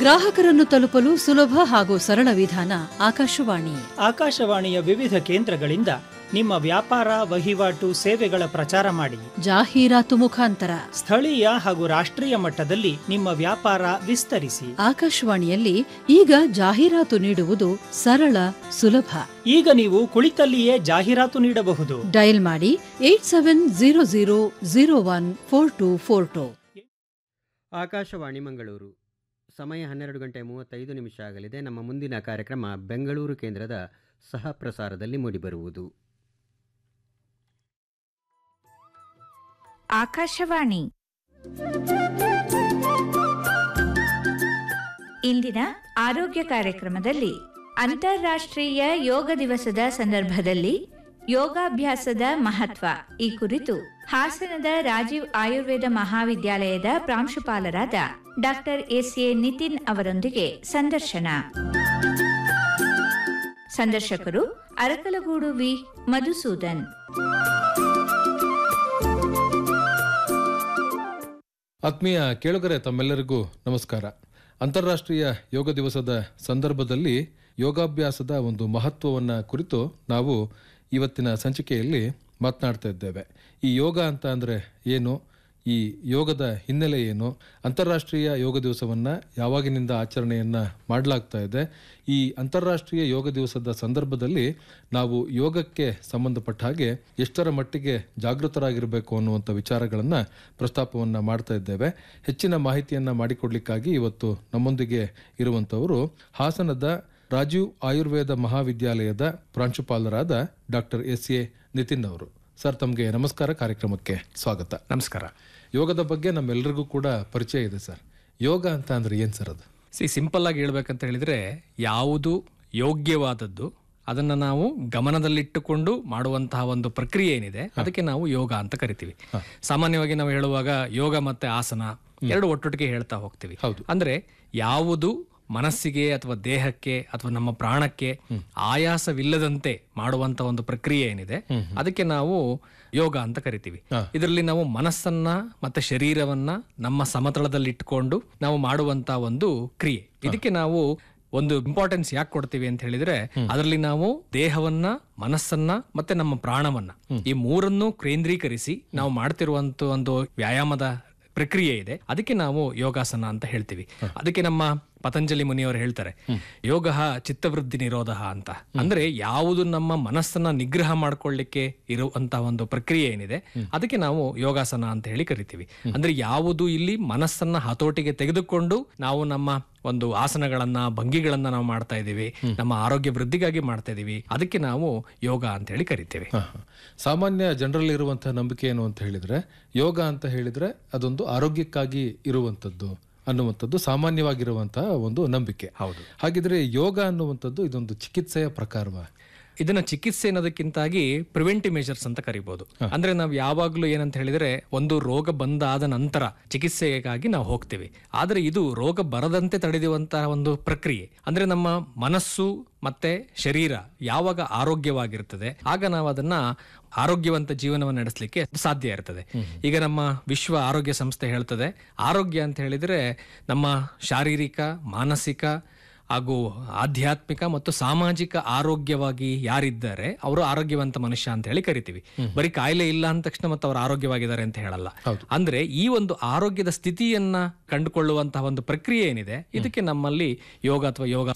ಗ್ರಾಹಕರನ್ನು ತಲುಪಲು ಸುಲಭ ಹಾಗೂ ಸರಳ ವಿಧಾನ ಆಕಾಶವಾಣಿ ಆಕಾಶವಾಣಿಯ ವಿವಿಧ ಕೇಂದ್ರಗಳಿಂದ ನಿಮ್ಮ ವ್ಯಾಪಾರ ವಹಿವಾಟು ಸೇವೆಗಳ ಪ್ರಚಾರ ಮಾಡಿ ಜಾಹೀರಾತು ಮುಖಾಂತರ ಸ್ಥಳೀಯ ಹಾಗೂ ರಾಷ್ಟ್ರೀಯ ಮಟ್ಟದಲ್ಲಿ ನಿಮ್ಮ ವ್ಯಾಪಾರ ವಿಸ್ತರಿಸಿ ಆಕಾಶವಾಣಿಯಲ್ಲಿ ಈಗ ಜಾಹೀರಾತು ನೀಡುವುದು ಸರಳ ಸುಲಭ ಈಗ ನೀವು ಕುಳಿತಲ್ಲಿಯೇ ಜಾಹೀರಾತು ನೀಡಬಹುದು ಡಯಲ್ ಮಾಡಿ eight seven zero zero zero one four two four two Akashvani Mangaluru ಸಮಯ ಹನ್ನೆರಡು ಗಂಟೆ ಮೂವತ್ತೈದು ನಿಮಿಷ ಆಗಲಿದೆ ನಮ್ಮ ಮುಂದಿನ ಕಾರ್ಯಕ್ರಮ ಬೆಂಗಳೂರು ಕೇಂದ್ರದ ಸಹ ಪ್ರಸಾರದಲ್ಲಿ ಮೂಡಿಬರುವುದು ಆಕಾಶವಾಣಿ ಇಂದಿನ ಆರೋಗ್ಯ ಕಾರ್ಯಕ್ರಮದಲ್ಲಿ ಅಂತಾರಾಷ್ಟ್ರೀಯ ಯೋಗ ದಿವಸದ ಸಂದರ್ಭದಲ್ಲಿ ಯೋಗಾಭ್ಯಾಸದ ಮಹತ್ವ ಈ ಕುರಿತು ಹಾಸನದ ರಾಜೀವ್ ಆಯುರ್ವೇದ ಮಹಾವಿದ್ಯಾಲಯದ ಪ್ರಾಂಶುಪಾಲರಾದ ಡಾಕ್ಟರ್ ಎಸ್ ಎ ನಿತಿನ್ ಅವರೊಂದಿಗೆ ಸಂದರ್ಶನ ಸಂದರ್ಶಕರು ಅರಕಲಗೂಡು ವಿ ಮಧುಸೂದನ್ ಆತ್ಮೀಯ ಕೇಳುಗರೆ ತಮ್ಮೆಲ್ಲರಿಗೂ ನಮಸ್ಕಾರ ಅಂತಾರಾಷ್ಟ್ರೀಯ ಯೋಗ ದಿವಸದ ಸಂದರ್ಭದಲ್ಲಿ ಯೋಗಾಭ್ಯಾಸದ ಒಂದು ಮಹತ್ವವನ್ನು ಕುರಿತು ನಾವು ಇವತ್ತಿನ ಸಂಚಿಕೆಯಲ್ಲಿ ಮಾತನಾಡ್ತಾ ಇದ್ದೇವೆ ಈ ಯೋಗ ಅಂತ ಅಂದರೆ ಏನು ಈ ಯೋಗದ ಹಿನ್ನೆಲೆ ಏನು ಅಂತಾರಾಷ್ಟ್ರೀಯ ಯೋಗ ದಿವಸವನ್ನು ಯಾವಾಗಿನಿಂದ ಆಚರಣೆಯನ್ನು ಮಾಡಲಾಗ್ತಾ ಇದೆ ಈ ಅಂತಾರಾಷ್ಟ್ರೀಯ ಯೋಗ ದಿವಸದ ಸಂದರ್ಭದಲ್ಲಿ ನಾವು ಯೋಗಕ್ಕೆ ಸಂಬಂಧಪಟ್ಟ ಹಾಗೆ ಎಷ್ಟರ ಮಟ್ಟಿಗೆ ಜಾಗೃತರಾಗಿರಬೇಕು ಅನ್ನುವಂಥ ವಿಚಾರಗಳನ್ನು ಪ್ರಸ್ತಾಪವನ್ನು ಮಾಡ್ತಾ ಇದ್ದೇವೆ ಹೆಚ್ಚಿನ ಮಾಹಿತಿಯನ್ನು ಮಾಡಿಕೊಡ್ಲಿಕ್ಕಾಗಿ ಇವತ್ತು ನಮ್ಮೊಂದಿಗೆ ಇರುವಂಥವರು ಹಾಸನದ ರಾಜೀವ್ ಆಯುರ್ವೇದ ಮಹಾವಿದ್ಯಾಲಯದ ಪ್ರಾಂಶುಪಾಲರಾದ ಡಾಕ್ಟರ್ ಎಸ್ ಎ ನಿತಿನ್ ಅವರು ಸರ್ ತಮಗೆ ನಮಸ್ಕಾರ ಕಾರ್ಯಕ್ರಮಕ್ಕೆ ಸ್ವಾಗತ ನಮಸ್ಕಾರ ಯೋಗದ ಬಗ್ಗೆ ನಮ್ಮೆಲ್ಲರಿಗೂ ಕೂಡ ಪರಿಚಯ ಇದೆ ಸರ್ ಯೋಗ ಅಂತ ಅಂದ್ರೆ ಏನ್ ಸರ್ ಅದು ಸಿ ಸಿಂಪಲ್ ಆಗಿ ಹೇಳ್ಬೇಕಂತ ಹೇಳಿದ್ರೆ ಯಾವುದು ಯೋಗ್ಯವಾದದ್ದು ಅದನ್ನ ನಾವು ಗಮನದಲ್ಲಿಟ್ಟುಕೊಂಡು ಮಾಡುವಂತಹ ಒಂದು ಪ್ರಕ್ರಿಯೆ ಏನಿದೆ ಅದಕ್ಕೆ ನಾವು ಯೋಗ ಅಂತ ಕರಿತೀವಿ ಸಾಮಾನ್ಯವಾಗಿ ನಾವು ಹೇಳುವಾಗ ಯೋಗ ಮತ್ತೆ ಆಸನ ಎರಡು ಒಟ್ಟೊಟ್ಟಿಗೆ ಹೇಳ್ತಾ ಹೋಗ್ತೀವಿ ಅಂದ್ರೆ ಯಾವುದು ಮನಸ್ಸಿಗೆ ಅಥವಾ ದೇಹಕ್ಕೆ ಅಥವಾ ನಮ್ಮ ಪ್ರಾಣಕ್ಕೆ ಆಯಾಸವಿಲ್ಲದಂತೆ ಮಾಡುವಂತ ಒಂದು ಪ್ರಕ್ರಿಯೆ ಏನಿದೆ ಅದಕ್ಕೆ ನಾವು ಯೋಗ ಅಂತ ಕರಿತೀವಿ ಇದರಲ್ಲಿ ನಾವು ಮನಸ್ಸನ್ನ ಮತ್ತೆ ಶರೀರವನ್ನ ನಮ್ಮ ಸಮತಳದಲ್ಲಿ ಇಟ್ಕೊಂಡು ನಾವು ಮಾಡುವಂತ ಒಂದು ಕ್ರಿಯೆ ಇದಕ್ಕೆ ನಾವು ಒಂದು ಇಂಪಾರ್ಟೆನ್ಸ್ ಯಾಕೆ ಕೊಡ್ತೀವಿ ಅಂತ ಹೇಳಿದ್ರೆ ಅದರಲ್ಲಿ ನಾವು ದೇಹವನ್ನ ಮನಸ್ಸನ್ನ ಮತ್ತೆ ನಮ್ಮ ಪ್ರಾಣವನ್ನ ಈ ಮೂರನ್ನು ಕೇಂದ್ರೀಕರಿಸಿ ನಾವು ಮಾಡ್ತಿರುವಂತ ಒಂದು ವ್ಯಾಯಾಮದ ಪ್ರಕ್ರಿಯೆ ಇದೆ ಅದಕ್ಕೆ ನಾವು ಯೋಗಾಸನ ಅಂತ ಹೇಳ್ತೀವಿ ಅದಕ್ಕೆ ನಮ್ಮ ಪತಂಜಲಿ ಮುನಿಯವರು ಹೇಳ್ತಾರೆ ಯೋಗ ಚಿತ್ತವೃದ್ಧಿ ನಿರೋಧ ಅಂತ ಅಂದ್ರೆ ಯಾವುದು ನಮ್ಮ ಮನಸ್ಸನ್ನ ನಿಗ್ರಹ ಮಾಡ್ಕೊಳ್ಳಿಕ್ಕೆ ಇರುವಂತಹ ಒಂದು ಪ್ರಕ್ರಿಯೆ ಏನಿದೆ ಅದಕ್ಕೆ ನಾವು ಯೋಗಾಸನ ಅಂತ ಹೇಳಿ ಕರಿತೀವಿ ಅಂದ್ರೆ ಯಾವುದು ಇಲ್ಲಿ ಮನಸ್ಸನ್ನ ಹತೋಟಿಗೆ ತೆಗೆದುಕೊಂಡು ನಾವು ನಮ್ಮ ಒಂದು ಆಸನಗಳನ್ನ ಭಂಗಿಗಳನ್ನ ನಾವು ಮಾಡ್ತಾ ಇದೀವಿ ನಮ್ಮ ಆರೋಗ್ಯ ವೃದ್ಧಿಗಾಗಿ ಮಾಡ್ತಾ ಇದೀವಿ ಅದಕ್ಕೆ ನಾವು ಯೋಗ ಅಂತ ಹೇಳಿ ಕರಿತೇವೆ ಹ, ಹ. ಸಾಮಾನ್ಯ ಜನರಲ್ಲಿ ಇರುವಂತಹ ನಂಬಿಕೆ ಏನು ಅಂತ ಹೇಳಿದ್ರೆ ಯೋಗ ಅಂತ ಹೇಳಿದ್ರೆ ಅದೊಂದು ಆರೋಗ್ಯಕ್ಕಾಗಿ ಇರುವಂತದ್ದು ಅನ್ನುವಂಥದ್ದು ಸಾಮಾನ್ಯವಾಗಿರುವಂತಹ ಒಂದು ನಂಬಿಕೆ ಹೌದು ಹಾಗಿದ್ರೆ ಯೋಗ ಅನ್ನುವಂಥದ್ದು ಇದೊಂದು ಚಿಕಿತ್ಸೆಯ ಪ್ರಕಾರವ ಇದನ್ನ ಚಿಕಿತ್ಸೆ ಅನ್ನೋದಕ್ಕಿಂತಾಗಿ ಪ್ರಿವೆಂಟಿವ್ ಮೆಷರ್ಸ್ ಅಂತ ಕರಿಬಹುದು ಅಂದ್ರೆ ನಾವು ಯಾವಾಗ್ಲೂ ಏನಂತ ಹೇಳಿದ್ರೆ ಒಂದು ರೋಗ ಬಂದಾದ ನಂತರ ಚಿಕಿತ್ಸೆಗಾಗಿ ನಾವು ಹೋಗ್ತೀವಿ ಆದ್ರೆ ಇದು ರೋಗ ಬರದಂತೆ ತಡೆಯುವಂತಹ ಒಂದು ಪ್ರಕ್ರಿಯೆ ಅಂದ್ರೆ ನಮ್ಮ ಮನಸ್ಸು ಮತ್ತೆ ಶರೀರ ಯಾವಾಗ ಆರೋಗ್ಯವಾಗಿರ್ತದೆ ಆಗ ನಾವು ಅದನ್ನ ಆರೋಗ್ಯವಂತ ಜೀವನವನ್ನು ನಡೆಸಲಿಕ್ಕೆ ಸಾಧ್ಯ ಇರ್ತದೆ ಈಗ ನಮ್ಮ ವಿಶ್ವ ಆರೋಗ್ಯ ಸಂಸ್ಥೆ ಹೇಳ್ತದೆ ಆರೋಗ್ಯ ಅಂತ ಹೇಳಿದ್ರೆ ನಮ್ಮ ಶಾರೀರಿಕ ಮಾನಸಿಕ ಹಾಗೂ ಆಧ್ಯಾತ್ಮಿಕ ಮತ್ತು ಸಾಮಾಜಿಕ ಆರೋಗ್ಯವಾಗಿ ಯಾರಿದ್ದಾರೆ ಅವರು ಆರೋಗ್ಯವಂತ ಮನುಷ್ಯ ಅಂತ ಹೇಳಿ ಕರಿತೀವಿ ಬರೀ ಕಾಯಿಲೆ ಇಲ್ಲ ಅಂದ ತಕ್ಷಣ ಮತ್ತೆ ಅವರು ಆರೋಗ್ಯವಾಗಿದ್ದಾರೆ ಅಂತ ಹೇಳಲ್ಲ ಅಂದ್ರೆ ಈ ಒಂದು ಆರೋಗ್ಯದ ಸ್ಥಿತಿಯನ್ನ ಕಂಡುಕೊಳ್ಳುವಂತಹ ಒಂದು ಪ್ರಕ್ರಿಯೆ ಏನಿದೆ ಇದಕ್ಕೆ ನಮ್ಮಲ್ಲಿ ಯೋಗ ಅಥವಾ ಯೋಗ